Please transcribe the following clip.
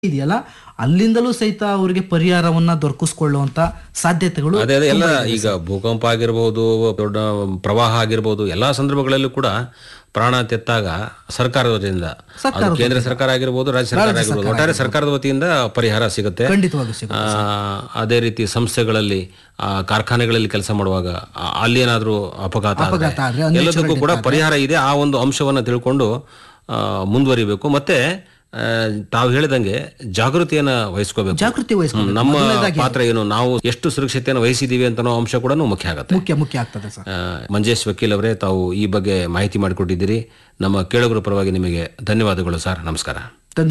ಇದೆಯಲ್ಲ ಅಲ್ಲಿಂದಲೂ ಸಹಿತ ಅವರಿಗೆ ಪರಿಹಾರವನ್ನ ದೊರಕಿಸ್ಕೊಳ್ಳುವಂತ ಸಾಧ್ಯತೆಗಳು ಅದೇ ಅದೇ ಎಲ್ಲ ಈಗ ಭೂಕಂಪ ಆಗಿರ್ಬೋದು ದೊಡ್ಡ ಪ್ರವಾಹ ಆಗಿರ್ಬೋದು ಎಲ್ಲಾ ಸಂದರ್ಭಗಳಲ್ಲೂ ಕೂಡ ಪ್ರಾಣ ತೆತ್ತಾಗ ಸರ್ಕಾರದ ವತಿಯಿಂದ ಅದು ಕೇಂದ್ರ ಸರ್ಕಾರ ಆಗಿರ್ಬೋದು ರಾಜ್ಯ ಸರ್ಕಾರ ಆಗಿರ್ಬೋದು ಒಟ್ಟಾರೆ ಸರ್ಕಾರದ ವತಿಯಿಂದ ಪರಿಹಾರ ಸಿಗುತ್ತೆ ಖಂಡಿತವಾಗಿ ಸಿಗುತ್ತೆ ಆ, ಅದೇ ರೀತಿ ಸಂಸ್ಥೆಗಳಲ್ಲಿ ಆ, ಕಾರ್ಖಾನೆಗಳಲ್ಲಿ ಕೆಲಸ ಮಾಡುವಾಗ ಆ, ಅಲ್ಲಿ ಏನಾದ್ರೂ ಅಪಘಾತ ಆದ್ರೆ ಅಪಘಾತ ಆದ್ರೆ, ಎಲ್ಲದಕ್ಕೂ ಕೂಡ ಪರಿಹಾರ ಇದೆ ಆ ಒಂದು ಅಂಶವನ್ನ ತಿಳ್ಕೊಂಡು ಆ, ಮುಂದುವರಿಬೇಕು ಮತ್ತೆ ಆ, ತಾವು ಹೇಳಿದಂಗೆ ಜಾಗೃತಿಯನ್ನ ವಹಿಸ್ಕೋಬೇಕು ಜಾಗೃತಿ ವಹಿಸ್ಕೊಂಡು ನಮ್ಮ ಪಾತ್ರ ಏನು ನಾವು ಎಷ್ಟು ಸುರಕ್ಷತೆಯನ್ನು ವಹಿಸಿದೀವಿ ಅಂತ ಅನ್ನೋ ಅಂಶ ಕೂಡ ಮುಖ್ಯ ಆಗುತ್ತೆ ಮುಖ್ಯ ಮುಖ್ಯ ಆಗ್ತದೆ ಸರ್ ಆ, ಮಂಜೇಶ್ ವಕೀಲ್ ಅವರೇ ತಾವು ಈ ಬಗ್ಗೆ ಮಾಹಿತಿ ಮಾಡಿಕೊಟ್ಟಿದ್ದೀರಿ ನಮ್ಮ ಕೇಳುಗರ ಪರವಾಗಿ ನಿಮಗೆ ಧನ್ಯವಾದಗಳು ಸರ್ ನಮಸ್ಕಾರ